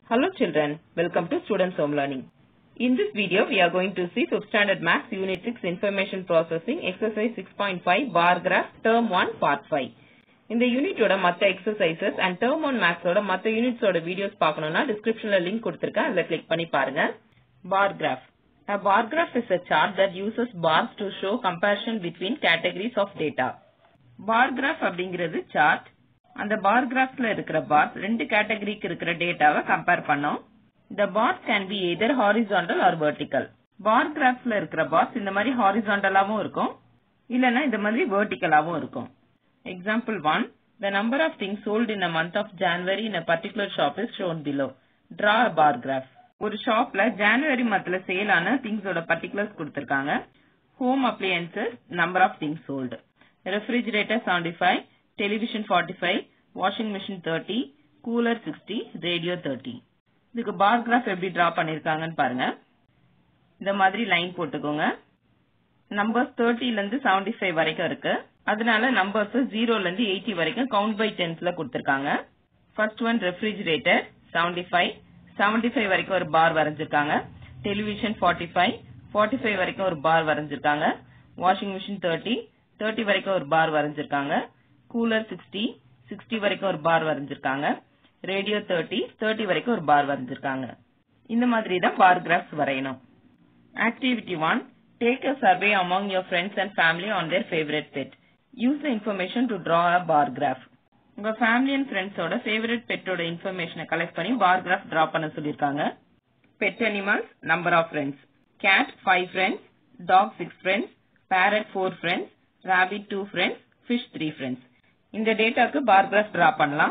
Hello children, welcome to Students Home Learning. In this video, we are going to see 5th Standard Maths Unit 6 Information Processing Exercise 6.5 Bar Graph Term 1 Part 5. இந்த யூனிட்டோட மத்த exercises and term one மேக்ஸோட மத்த யூனிட்ஸோட videos பார்க்கணும்னா டிஸ்கிரிப்ஷன்ல link கொடுத்திருக்கேன் அதுல கிளிக் பண்ணி பாருங்க bar graph A bar graph is a chart that uses bars to show comparison between categories of data. Bar graph அப்படிங்கிறது சார்ட் அந்த பார் கிராஃப்ல இருக்கிற பார்ஸ் ரெண்டு கேட்டகரிக்கு இருக்கிற டேட்டாவை கம்பேர் பண்ணோம் இந்த bars can be either horizontal or vertical bar கிராஃப்ல இருக்கிற பார்ஸ் இந்த மாதிரி ஹாரிசாண்டலாவும் இருக்கும் இல்லனா இந்த மாதிரி வெர்டிக்கலாவும் இருக்கும் example one the number of things sold in a month of January in a particular shop is shown below. Draw a bar graph. ஒரு ஷாப்ல ஜனவரி மந்த்ல சேல் ஆன திங்ஸோட பர்டிகுலர்ஸ் கொடுத்திருக்காங்க home appliances number of things sold refrigerator seventy five television forty five washing machine thirty cooler sixty radio thirty இதுக்கு bar graph எப்படி draw பண்ணிருக்காங்கன்னு பாருங்க இந்த மாதிரி லைன் போட்டுக்கோங்க நம்பர்ஸ் தேர்ட்டில இருந்து செவன்டி ஃபைவ் வரைக்கும் இருக்கு அதனால நம்பர்ஸ் ஜீரோல இருந்து எயிட்டி வரைக்கும் கவுண்ட் பை டென்ஸ்ல கொடுத்திருக்காங்க first one refrigerator seventy five seventy five வரைக்கும் ஒரு பார் வரைஞ்சிருக்காங்க television forty five forty five வரைக்கும் ஒரு பார் வரைஞ்சிருக்காங்க வாஷிங் மிஷின் தேர்ட்டி தேர்ட்டி வரைக்கும் ஒரு பார் வரைஞ்சிருக்காங்க கூலர் சிக்ஸ்டி சிக்ஸ்டி வரைக்கும் ஒரு பார் வரைஞ்சிருக்காங்க ரேடியோ தேர்ட்டி தேர்ட்டி வரைக்கும் ஒரு பார் வரைஞ்சிருக்காங்க இந்த மாதிரி தான் பார் கிராஃப்ஸ் வரையணும் activity one take a survey among your friends and family on their favorite pet. Use the information to draw a bar graph. உங்க ஃபேமிலி அண்ட் ஃப்ரெண்ட்ஸோட ஃபேவரட் பெட்டோட இன்ஃபர்மேஷனை கலெக்ட் பண்ணி பார் கிராஃப் டிரா பண்ண சொல்லிருக்காங்க pet animals number of friends cat five friends dog six friends parrot four friends rabbit two friends fish three friends இந்த டேட்டாக்கு bar graph draw பண்ணலாம்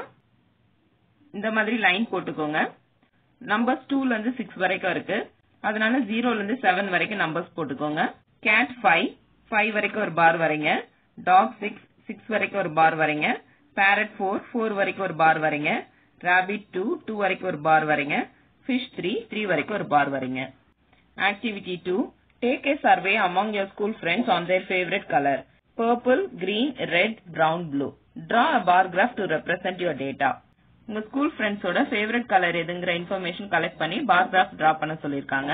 இந்த மாதிரி லைன் போட்டுக்கோங்க நம்பர்ஸ் டூல இருந்து சிக்ஸ் வரைக்கும் இருக்கு அதனால ஜீரோல இருந்து செவன் வரைக்கும் நம்பர்ஸ் போட்டுக்கோங்க கேட் ஃபைவ் ஃபைவ் வரைக்கும் ஒரு பார் வரைங்க டாக் சிக்ஸ் சிக்ஸ் வரைக்கும் ஒரு பார் வரைங்க பேரட் ஃபோர் ஃபோர் வரைக்கும் ஒரு பார் வரைங்க ராபிட் டூ டூ வரைக்கும் ஒரு பார் வரைங்க ஃபிஷ் த்ரீ த்ரீ வரைக்கும் ஒரு பார் வரைங்க activity two take a survey among your school friends on their favourite colour purple green red brown blue draw a bar graph to represent your data உங்க school ஃப்ரெண்ட்ஸோட favourite colour எதுங்கிற information collect பண்ணி bar graph draw பண்ண சொல்லிருக்காங்க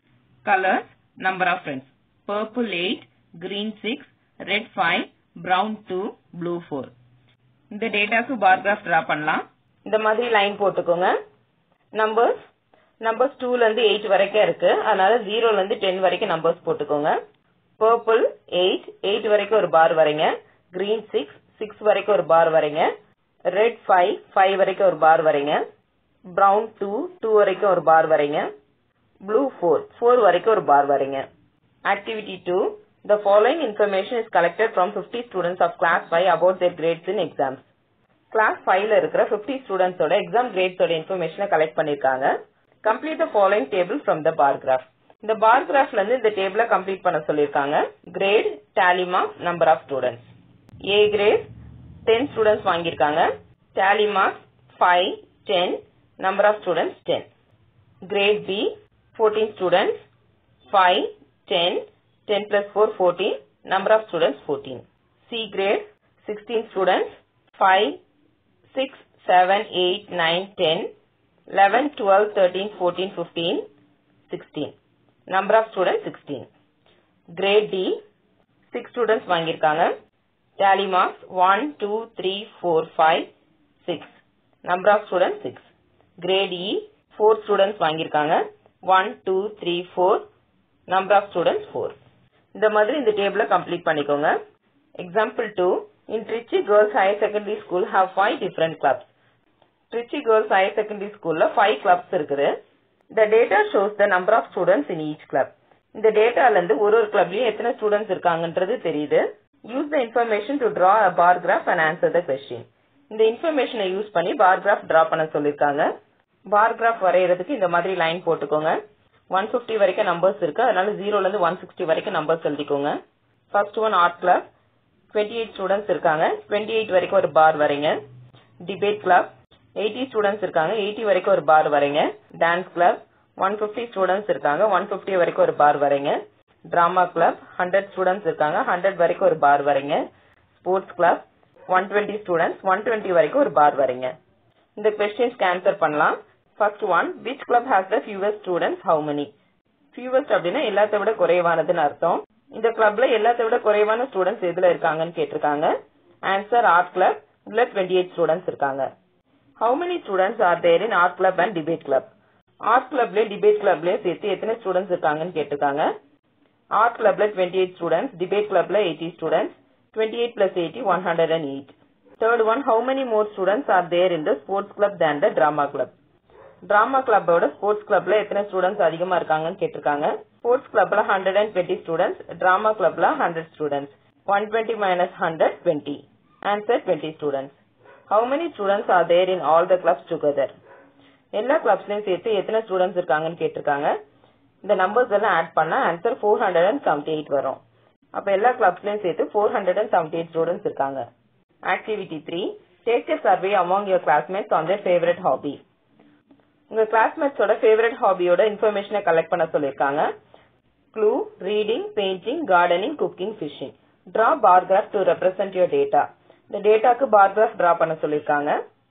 colours number of friends purple eight green six red five brown two blue four இந்த டேட்டாக்கு bar graph draw பண்ணலாம் இந்த மாதிரி லைன் போட்டுக்கோங்க நம்பர்ஸ் நம்பர்ஸ் டூல இருந்து எயிட் வரைக்கும் இருக்கு அதனால ஜீரோல இருந்து டென் வரைக்கும் நம்பர்ஸ் போட்டுக்கோங்க பர்பிள் எயிட் எயிட் வரைக்கும் ஒரு பார் வரைங்க கிரீன் சிக்ஸ் சிக்ஸ் வரைக்கும் ஒரு பார் வரைங்க ரெட் ஃபைவ் ஃபைவ் வரைக்கும் ஒரு பார் வரைங்க பிரவுன் டூ டூ வரைக்கும் ஒரு பார் வரைங்க ப்ளூ ஃபோர் ஃபோர் வரைக்கும் ஒரு பார் வரைங்க activity two The following information is collected from 50 students of class 5 about their grades in exams. Class ஃபைவ்ல இருக்கிற 50 ஸ்டூடெண்ட்ஸோட எக்ஸாம் கிரேட்ஸோட இன்ஃபர்மேஷனை கலெக்ட் பண்ணிருக்காங்க complete the following table from the bar graph இந்த பார் கிராஃப்ல இருந்து இந்த டேபிள கம்ப்ளீட் பண்ண சொல்லிருக்காங்க grade tally marks number of students A grade ten students வாங்கியிருக்காங்க tally marks five ten number of students ten grade B fourteen students five ten 10 plus 4, 14. Number of students, 14. C grade, 16 students. 5, 6, 7, 8, 9, 10. 11, 12, 13, 14, 15, 16. Number of students, 16. Grade D, 6 students வாங்கியிருக்காங்க. Tally marks, 1, 2, 3, 4, 5, 6. Number of students, 6. Grade E, 4 students வாங்கியிருக்காங்க. 1, 2, 3, 4. Number of students, 4. இந்த மாதிரி இந்த டேபிள complete பண்ணிக்கோங்க example two in Trichy girls higher secondary school have five different clubs Trichy girls higher secondary ஸ்கூல்ல five clubs இருக்குது the data shows the number of students in each club இந்த டேட்டால இருந்து ஒரு ஒரு கிளப்லயும் எத்தனை ஸ்டூடெண்ட்ஸ் இருக்காங்கன்றது தெரியுது use the information to draw a bar graph and answer the question இந்த இன்ஃபர்மேஷனை யூஸ் பண்ணி பார் கிராஃப் டிரா பண்ண சொல்லிருக்காங்க பார் கிராஃப் வரையறதுக்கு இந்த மாதிரி லைன் போட்டுக்கோங்க ஒன் பிப்டி வரைக்கும் நம்பர்ஸ் இருக்கு அதனால ஜீரோல இருந்து ஒன் சிக்ஸ்டி வரைக்கும் நம்பர்ஸ் எழுதிக்கோங்க first one art club twenty eight students இருக்காங்க டுவெண்ட்டி எயிட் வரைக்கும் ஒரு பார் வரைங்க டிபேட் கிளப் எயிட்டி ஸ்டூடெண்ட்ஸ் இருக்காங்க எயிட்டி வரைக்கும் ஒரு பார் வரைங்க dance club one fifty students இருக்காங்க ஒன் பிப்டி வரைக்கும் ஒரு பார் வரைங்க டிராமா கிளப் ஹண்ட்ரட் ஸ்டூடெண்ட்ஸ் இருக்காங்க ஹண்ட்ரட் வரைக்கும் ஒரு பார் வரைங்க sports club one twenty students one twenty வரைக்கும் ஒரு பார் வரைங்க இந்த கொஸ்டின்ஸ்க்கு ஆன்சர் பண்ணலாம் first one which club has the fewest students how many fewest அப்படின்னா எல்லாத்த விட குறைவானதுன்னு அர்த்தம் இந்த கிளப்ல எல்லாத்த விட குறைவான ஸ்டூடெண்ட்ஸ் எதுல இருக்காங்கன்னு கேட்டிருக்காங்க ஆன்சர் ஆர்ட் கிளப் இதுல டுவெண்ட்டி எயிட் ஸ்டூடெண்ட்ஸ் இருக்காங்க how many students are there in art club and debate club art கிளப்லயும் டிபேட் கிளப்லயும் சேர்த்து எத்தனை ஸ்டூடெண்ட்ஸ் இருக்காங்கன்னு கேட்டிருக்காங்க ஆர்ட் கிளப்ல டுவெண்ட்டி எயிட் ஸ்டூடெண்ட்ஸ் டிபேட் கிளப்ல eighty students twenty eight plus eighty one hundred and eight third one how many more students are there in the sports club than the drama club drama கிளப்போட sports கிளப்ல எத்தனை students அதிகமா இருக்காங்கன்னு கேட்டிருக்காங்க sports கிளப்ல hundred and twenty students drama கிளப்ல hundred students one twenty minus hundred twenty answer twenty students how many students are there in all the clubs together எல்லா கிளப்ஸ்லயும் சேர்த்து எத்தனை ஸ்டூடெண்ட்ஸ் இருக்காங்கன்னு கேட்டிருக்காங்க இந்த நம்பர்ஸ் எல்லாம் ஆட் பண்ணா answer four hundred and seventy eight வரும் அப்ப எல்லா கிளப்ஸ்லயும் சேர்த்து four hundred and seventy eight students இருக்காங்க activity three take a survey among your classmates on their favourite hobby உங்க கிளாஸ்மேட்ஸோட ஃபேவரட் ஹாபியோட இன்ஃபர்மேஷனை கலெக்ட் பண்ண சொல்லிருக்காங்க clue reading painting gardening cooking fishing draw bar graph to represent your data இந்த டேட்டாக்கு பார் கிராஃப் டிரா பண்ண சொல்லிருக்காங்க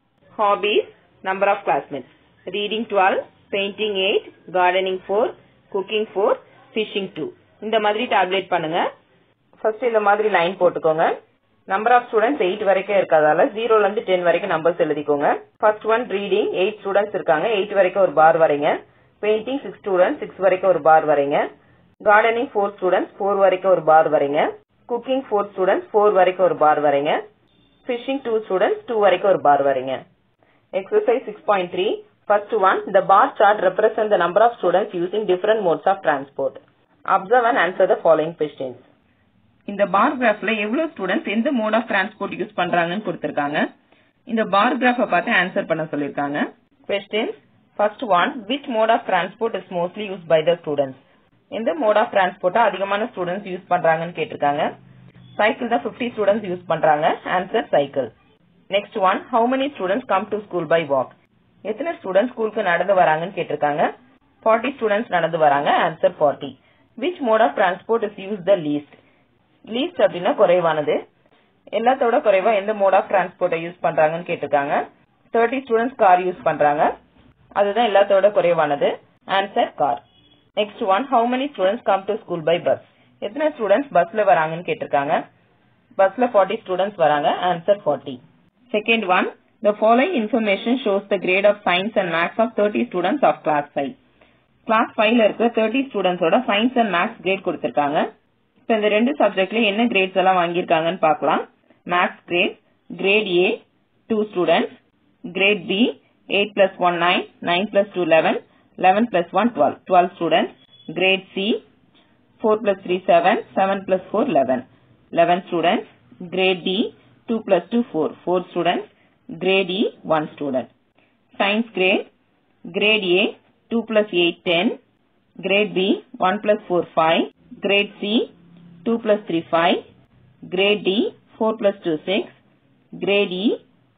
hobbies number of classmates reading twelve painting eight gardening four cooking four fishing two இந்த மாதிரி டேப்லெட் பண்ணுங்க first இந்த மாதிரி line போட்டுக்கோங்க நம்பர் ஆஃப் ஸ்டூடெண்ட்ஸ் எயிட் வரைக்கும் இருக்கிறதால ஜீரோல இருந்து டென் வரைக்கும் நம்பர்ஸ் எழுதிக்கோங்க first one reading eight students இருக்காங்க எயிட் வரைக்கும் ஒரு பார் வரைங்க பெயிண்டிங் சிக்ஸ் ஸ்டூடெண்ட்ஸ் சிக்ஸ் வரைக்கும் ஒரு பார் வரைங்க கார்டனிங் ஃபோர் ஸ்டூடெண்ட்ஸ் ஃபோர் வரைக்கும் ஒரு பார் வரைங்க குக்கிங் ஃபோர் ஸ்டூடெண்ட்ஸ் ஃபோர் வரைக்கும் ஒரு பார் வரைங்க ஃபிஷிங் டூ ஸ்டூடெண்ட்ஸ் டூ வரைக்கும் ஒரு பார் வரைங்க exercise six point three first one the bar chart represents the number of students using different modes of transport. Observe and answer the following questions. இந்த bar கிராஃப்ல எவ்வளவு students எந்த mode of transport use பண்றாங்கன்னு கொடுத்திருக்காங்க இந்த பார் கிராஃப பார்த்து answer பண்ண சொல்லிருக்காங்க questions first one which mode of transport is mostly use by the students எந்த மோட் ஆஃப் டிரான்ஸ்போர்ட்டா அதிகமான ஸ்டூடெண்ட்ஸ் யூஸ் பண்றாங்கன்னு கேட்டிருக்காங்க சைக்கிள் தான் 50 ஸ்டூடெண்ட்ஸ் யூஸ் பண்றாங்க answer cycle next one how many students come to school by walk எத்தனை students ஸ்கூலுக்கு நடந்து வராங்கன்னு கேட்டிருக்காங்க 40 ஸ்டூடெண்ட்ஸ் நடந்து வராங்க answer 40 which mode of transport is use the least least அப்படின்னா குறைவானது எல்லாத்தோட குறைவா எந்த மோட் ஆஃப் டிரான்ஸ்போர்ட்டை யூஸ் பண்றாங்கன்னு கேட்டிருக்காங்க 30 ஸ்டூடெண்ட்ஸ் கார் யூஸ் பண்றாங்க அதுதான் எல்லாத்தோட குறைவானது answer car next one how many students come to school by bus எத்தனை ஸ்டூடெண்ட்ஸ் பஸ்ல வராங்கன்னு கேட்டிருக்காங்க பஸ்ல 40 ஸ்டூடெண்ட்ஸ் வராங்க answer 40 second one the following information shows the grade of science and maths of 30 students of class 5 class 5ல இருக்கிற 30 ஸ்டூடெண்ட்ஸோட science and maths grade கொடுத்திருக்காங்க இப்போ இந்த ரெண்டு சப்ஜெக்ட்ல என்ன கிரேட்ஸ் எல்லாம் வாங்கியிருக்காங்கன்னு பார்க்கலாம் maths grade grade A two students grade B eight plus one nine nine plus two eleven eleven plus one twelve twelve students grade C four plus three seven seven plus four eleven eleven students grade D two plus two four four students grade E 1 student. Science grade, grade A 2 plus 8 10, grade B 1 plus 4 5, grade C 2 plus 3 5, grade D 4 plus 2 6, grade E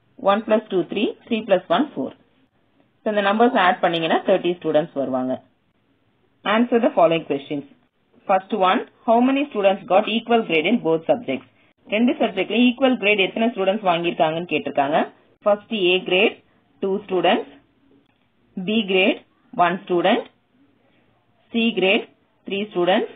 1 plus 2 3, 3 plus 1 4. So இந்த numbers add பண்ணீங்கன்னா 30 students வருவாங்க. Answer the following questions. First one, how many students got equal grade in both subjects? ரெண்டு சப்ஜெக்ட்ல equal grade எத்தனை students வாங்கியிருக்காங்கன்னு கேட்டிருக்காங்க first A grade two students B grade one student C grade three students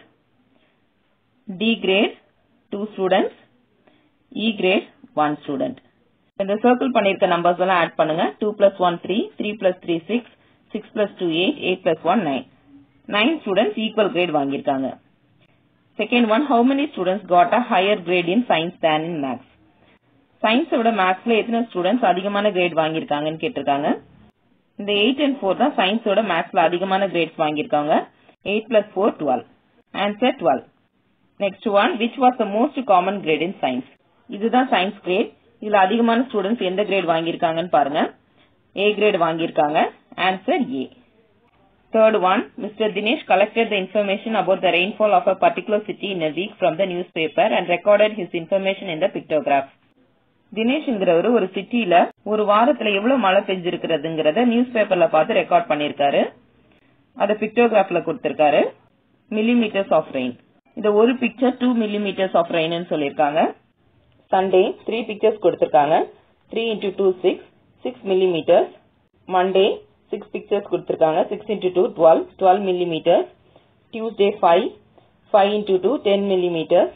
D grade two students E grade one student இந்த circle பண்ணிருக்க numbers எல்லாம் add பண்ணுங்க two plus one three three plus three six six plus two eight eight plus one nine nine students equal grade வாங்கியிருக்காங்க second one how many students got a higher grade in science than in maths சயின்ஸை விட மேக்ஸ்ல எத்தனை students அதிகமான great வாங்கியிருக்காங்கன்னு கேட்டிருக்காங்க இந்த eight and four தான் சயின்ஸோட மேக்ஸ்ல அதிகமான கிரேட்ஸ் வாங்கியிருக்காங்க eight plus four twelve answer twelve next one which was the most common grade in science இதுதான் சயின்ஸ் கிரேட் இதுல அதிகமான ஸ்டூடெண்ட்ஸ் எந்த கிரேட் வாங்கியிருக்காங்கன்னு பாருங்க ஏ கிரேட் வாங்கியிருக்காங்க answer A Third one, Mr. Dinesh collected the information about the rainfall of a particular city in a week from the newspaper and recorded his information in the pictograph. தினேஷ்ங்கிறவர் ஒரு சிட்டில ஒரு வாரத்துல எவ்வளவு மழை பெஞ்சிருக்கிறதுங்கிறத news பேப்பர்ல பார்த்து ரெக்கார்ட் பண்ணிருக்காரு அத பிக்டோகிராஃப்ல கொடுத்திருக்காரு மில்லிமீட்டர்ஸ் ஆஃப் ரெயின் இந்த ஒரு picture two millimetres of rain சொல்லிருக்காங்க சண்டே த்ரீ பிக்சர்ஸ் கொடுத்திருக்காங்க three into two six six millimetres Monday six pictures கொடுத்துருக்காங்க six into two twelve twelve millimetres Tuesday five five into two ten millimetres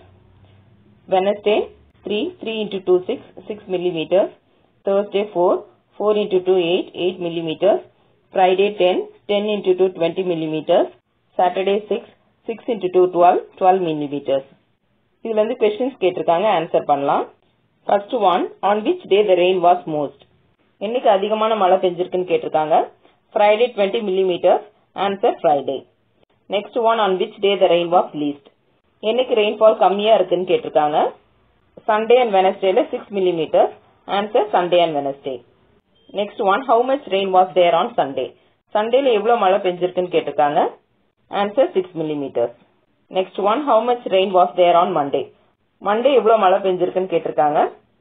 Wednesday three three into two six six millimetres Thursday four four into two eight eight millimetres Friday ten ten into two twenty millimetres Saturday six six into two twelve twelve millimetres இதுல இருந்து questions கேட்டிருக்காங்க answer பண்ணலாம் first one on which day the rain was most என்னைக்கு அதிகமான மழை பெஞ்சிருக்குன்னு கேட்டிருக்காங்க Friday twenty millimetres answer Friday next one on which day the rain was least என்னைக்கு ரெயின்ஃபால் கம்மியா இருக்குன்னு கேட்டிருக்காங்க சண்டே அண்ட் வெனஸ்டேல six millimetres answer Sunday and Wednesday next one how much rain was there on Sunday சண்டேல எவ்வளவு மழை பெஞ்சிருக்குன்னு கேட்டிருக்காங்க answer six millimetres next one how much rain was there on Monday Monday எவ்வளவு மழை பெஞ்சிருக்குன்னு கேட்டிருக்காங்க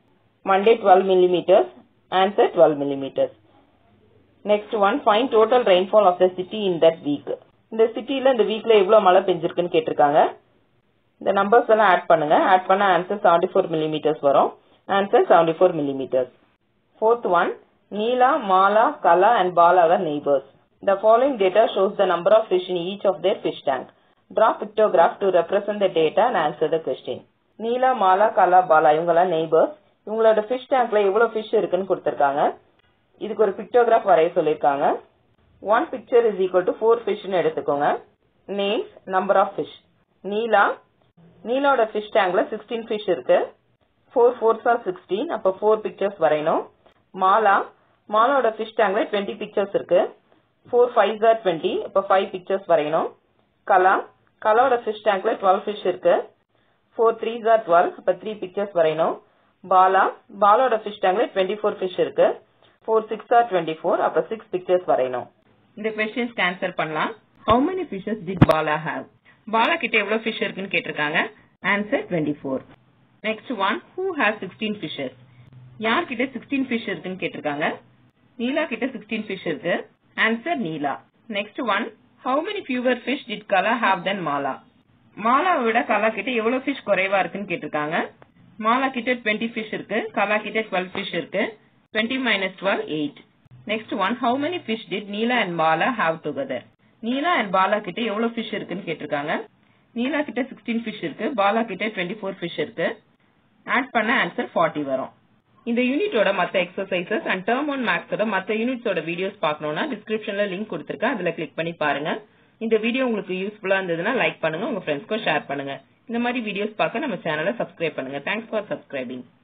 Monday twelve millimetres answer twelve millimetres next one find total rainfall of the city in that week இந்த சிட்டில இந்த வீக்ல எவ்வளவு மழை பெஞ்சிருக்குன்னு கேட்டிருக்காங்க இந்த நம்பர்ஸ் எல்லாம் ஆட் பண்ணுங்க ஆட் பண்ண ஆன்சர் செவன்டி ஃபோர் மில்லிமீட்டர்ஸ் வரும் answer seventy four millimetres fourth one Neela Mala Kala and Bala are neighbours The following data shows the number of fish in each of their fish tank. Draw pictograph to represent the data and answer the question. Neela Mala Kala Bala இவங்கெல்லாம் neighbours இவங்களோட fish டேங்க்ல எவ்வளவு fish இருக்குன்னு கொடுத்திருக்காங்க இதுக்கு ஒரு pictograph வரைய சொல்லிருக்காங்க one picture is equal to four ஃபிஷ்னு எடுத்துக்கோங்க names number of fish Neela நீலாவோட ஃபிஷ் டேங்க்ல சிக்ஸ்டீன் ஃபிஷ் இருக்கு ஃபோர் ஃபோர்ஸ் ஆர் சிக்ஸ்டீன் அப்போ ஃபோர் பிக்சர்ஸ் வரையணும் மாலா மாலாவோட ஃபிஷ் டேங்க்ல டுவெண்ட்டி பிக்சர்ஸ் இருக்கு ஃபோர் ஃபைவ் ஆர் டுவெண்ட்டி இப்போ ஃபைவ் பிக்சர்ஸ் வரையணும் கலா கலாவோட ஃபிஷ் டேங்க்ல டுவெல் ஃபிஷ் இருக்கு ஃபோர் த்ரீ ஆர் டுவெல் அப்போ த்ரீ பிக்சர்ஸ் வரையணும் பாலா பாலாவோட ஃபிஷ் டேங்க்ல டுவெண்ட்டி ஃபோர் ஃபிஷ் இருக்கு four six are twenty four அப்போ சிக்ஸ் பிக்சர்ஸ் வரையணும் இந்த கொஸ்டின்ஸ்க்கு ஆன்சர் பண்ணலாம் how many fishes did Bala have Bala கிட்ட எவ்வளவு ஃபிஷ் இருக்குன்னு கேட்டிருக்காங்க answer twenty four next one who have sixteen fishes யார்கிட்ட சிக்ஸ்டீன் ஃபிஷ் இருக்குன்னு கேட்டிருக்காங்க நீலா கிட்ட சிக்ஸ்டீன் ஃபிஷ் இருக்கு answer Neela next one how many fewer fish did Kala have than Mala மாலாவை விட கலா கிட்ட எவ்வளவு ஃபிஷ் குறைவா இருக்குன்னு கேட்டிருக்காங்க மாலா கிட்ட டுவெண்ட்டி ஃபிஷ் இருக்கு கலா கிட்ட டுவெல் ஃபிஷ் இருக்கு twenty minus twelve eight next one how many fish did Nila and Bala have together Nila and Bala கிட்ட எவ்வளவு ஃபிஷ் இருக்குன்னு கேட்டிருக்காங்க நீலா கிட்ட சிக்ஸ்டீன் ஃபிஷ் இருக்கு பாலா கிட்ட டுவெண்ட்டி ஃபோர் ஃபிஷ் இருக்கு ஆட் பண்ண ஆன்சர் ஃபார்ட்டி வரும் இந்த யூனிட்டோட மத்த எக்ஸசைசஸ் அண்ட் டேர்ம் ஒன் மேக்ஸோட மத்த யூனிட்ஸோட வீடியோஸ் பார்க்கணும்னா டிஸ்கிரிப்ஷன்ல லிங்க் கொடுத்துருக்கேன் அதுல கிளிக் பண்ணி பாருங்க இந்த வீடியோ உங்களுக்கு யூஸ்ஃபுல்லா இருந்ததுன்னா லைக் பண்ணுங்க உங்க ஃப்ரெண்ட்ஸ்க்கும் ஷேர் பண்ணுங்க இந்த மாதிரி வீடியோஸ் பார்க்க நம்ம சேனலை சப்ஸ்கிரைப் பண்ணுங்க தேங்க்ஸ் ஃபார் சப்ஸ்கிரைபிங்